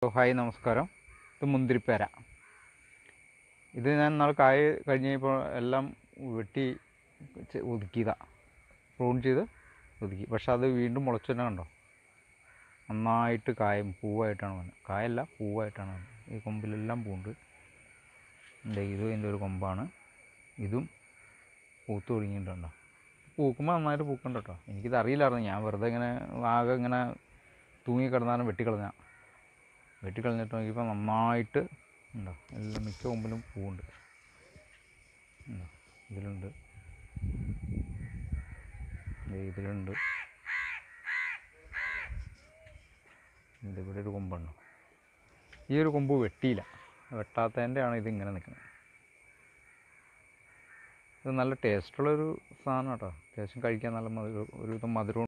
hi നമസ്കാരം ഇത് മുന്തിരിപ്പേര ഇത് ഞാൻ നാളെ കായ കഴിഞ്ഞപ്പോൾ എല്ലാം വെട്ടി ചെ- ഒതുക്കിയതാണ് പ്രൂൺ ചെയ്ത് ഒതുക്കി പക്ഷെ അത് വീണ്ടും മുളച്ചു തന്നെ കണ്ടോ നന്നായിട്ട് കായും പൂവായിട്ടാണ് വന്നത് കായല്ല പൂവായിട്ടാണ് വന്നത് ഈ കൊമ്പിലെല്ലാം പൂണ്ട് ദേ ഇതും ഇതിൻ്റെ ഒരു കൊമ്പാണ് ഇതും പൂത്ത് തുടങ്ങിയിട്ടുണ്ടോ പൂക്കുമ്പോൾ നന്നായിട്ട് പൂക്കണ്ട കേട്ടോ എനിക്കിത് അറിയില്ലായിരുന്നു ഞാൻ വെറുതെ ഇങ്ങനെ ആകെ ഇങ്ങനെ തൂങ്ങി കിടന്നാലും വെട്ടിക്കളഞ്ഞ വെട്ടിക്കളഞ്ഞിട്ട് നോക്കിയപ്പോൾ നന്നായിട്ട് ഉണ്ടോ എല്ലാം മിക്ക കൊമ്പിലും പൂവുണ്ട് ഉണ്ടോ ഇതിലുണ്ട് ദേ ഇതിലുണ്ട് ഇത് ഇവിടെ ഒരു കൊമ്പുണ്ടോ ഈ ഒരു കൊമ്പ് വെട്ടിയില്ല വെട്ടാത്തതിൻ്റെയാണ് ഇതിങ്ങനെ നിൽക്കുന്നത് ഇത് നല്ല ടേസ്റ്റുള്ളൊരു സാധനം കേട്ടോ അത്യാവശ്യം കഴിക്കാൻ നല്ല മധുരം ഒരുവിധം മധുരം